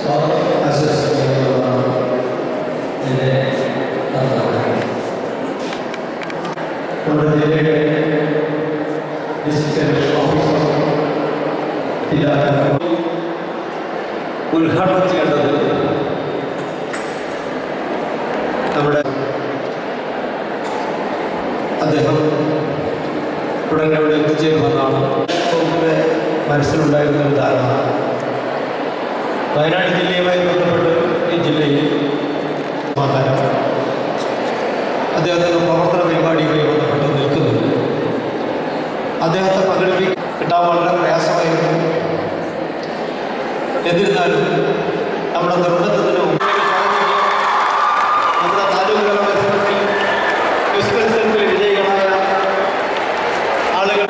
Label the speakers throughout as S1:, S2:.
S1: assess ചെയ്യുന്നതാണ് ഇതിൻ്റെ തന്ത്രം നമ്മുടെ ജില്ലയുടെ ഡിസ്ട്രിക്ട് ഓഫീസർ ഇല്ലാത്ത ഉദ്ഘാടനം ചെയ്യേണ്ടത് നമ്മുടെ അദ്ദേഹം ഉടനെ ഇവിടെ എത്തിച്ചേരുമെന്നാണ് വകുപ്പിലെ മനസ്സിലുണ്ടായിരുന്ന ഒരു ധാരണ വയനാട് ജില്ലയുമായി ബന്ധപ്പെട്ട് ഈ ജില്ലയിൽ സമാധാനം അദ്ദേഹത്തിൻ്റെ പ്രവർത്തന പരിപാടിയുമായി ബന്ധപ്പെട്ട് നിൽക്കുന്നുണ്ട് അദ്ദേഹത്തെ പങ്കെടുപ്പിക്കാൻ കിട്ടാൻ വളരെ പ്രയാസമായിരുന്നു എന്നിരുന്നാലും നമ്മുടെ നിർബന്ധത്തിന് മുമ്പ് നമ്മുടെ താലൂക്ക് തല മത്സരത്തിൽ ക്വിസ് മത്സരത്തിൽ വിജയികളായ ആളുകൾ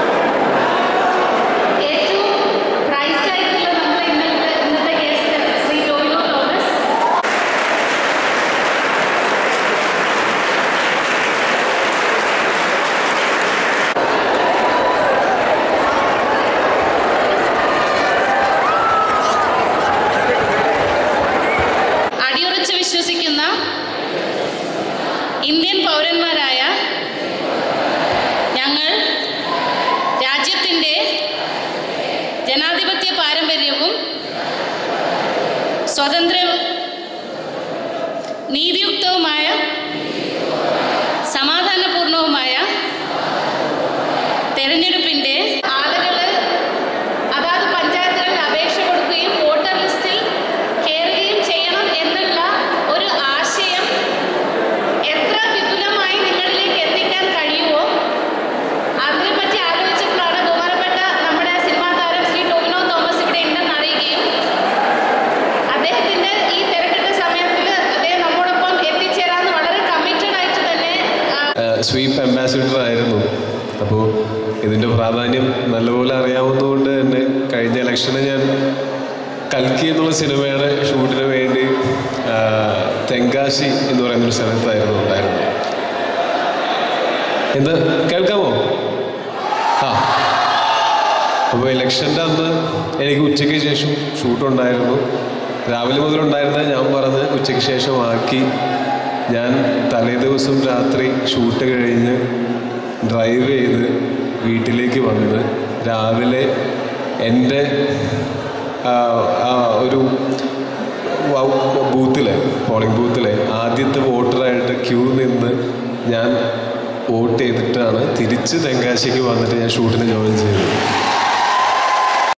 S2: ഏറ്റവും പ്രൈസ്ഡ് ആയിട്ടുള്ള നമ്മുടെ ഇന്നത്തെ ഇന്നത്തെ ഗസ്റ്റ് ശ്രീ ടോവിനോ തോമസ് അടിയുറച്ച് വിശ്വസിക്കുന്ന ഇന്ത്യൻ പൗരന്മാരായ ഞങ്ങൾ രാജ്യത്തിൻ്റെ ജനാധിപത്യ പാരമ്പര്യവും സ്വതന്ത്രവും നീതിയുക്തവുമായ സമാധാനപൂർണവുമായ തെരഞ്ഞെടുപ്പിൻ്റെ ആളുകൾ അതാത് പഞ്ചായത്തുകളിൽ അപേക്ഷ കൊടുക്കുകയും വോട്ടർ ലിസ്റ്റിൽ കയറുകയും ചെയ്യണം എന്നുള്ള ഒരു ആശയം എത്ര വിപുലമായി നിങ്ങളിലേക്ക് എത്തിക്കാൻ കഴിയുമോ അതിനെപ്പറ്റി ആലോചിച്ചപ്പോഴാണ് ബഹുമാനപ്പെട്ട നമ്മുടെ സിനിമാ താരം ശ്രീ ടോവിനോ തോമസ് ഇവിടെ ഉണ്ടെന്ന് അറിയുകയും അദ്ദേഹത്തിന്റെ ഈ തിരക്കിട്ട സമയത്തിൽ അദ്ദേഹം നമ്മോടൊപ്പം എത്തിച്ചേരാന്ന് വളരെ കമ്മിറ്റഡ് ആയിട്ട് തന്നെ ആ,
S3: സ്വീപ്പ് അംബാസിഡർ ആയിരുന്നു അപ്പോൾ ഇതിൻ്റെ പ്രാധാന്യം നല്ലപോലെ അറിയാവുന്നതുകൊണ്ട് തന്നെ കഴിഞ്ഞ ഇലക്ഷന് ഞാൻ കൽക്കി എന്നുള്ള സിനിമയുടെ ഷൂട്ടിന് വേണ്ടി ആ, തെങ്കാശി എന്ന് പറയുന്നൊരു സ്ഥലത്തായിരുന്നു ഉണ്ടായിരുന്നത് എന്ത് കേൾക്കാമോ ആ അപ്പോൾ ഇലക്ഷൻ്റെ അന്ന് എനിക്ക് ഉച്ചയ്ക്ക് ശേഷം ഷൂട്ടുണ്ടായിരുന്നു രാവിലെ മുതലുണ്ടായിരുന്ന ഞാൻ പറഞ്ഞ് ഉച്ചയ്ക്ക് ശേഷം ആക്കി ഞാൻ തലേ ദിവസം രാത്രി ഷൂട്ട് കഴിഞ്ഞ് ഡ്രൈവ് ചെയ്ത് വീട്ടിലേക്ക് വന്ന് രാവിലെ എൻ്റെ ആ, ആ, ഒരു ബൂത്തിലെ പോളിംഗ് ബൂത്തിലെ ആദ്യത്തെ വോട്ടറായിട്ട് ക്യൂ നിന്ന് ഞാൻ വോട്ട് ചെയ്തിട്ടാണ് തിരിച്ച് തെങ്കാശിക്ക് വന്നിട്ട് ഞാൻ ഷൂട്ടിന് ജോയിൻ ചെയ്തത്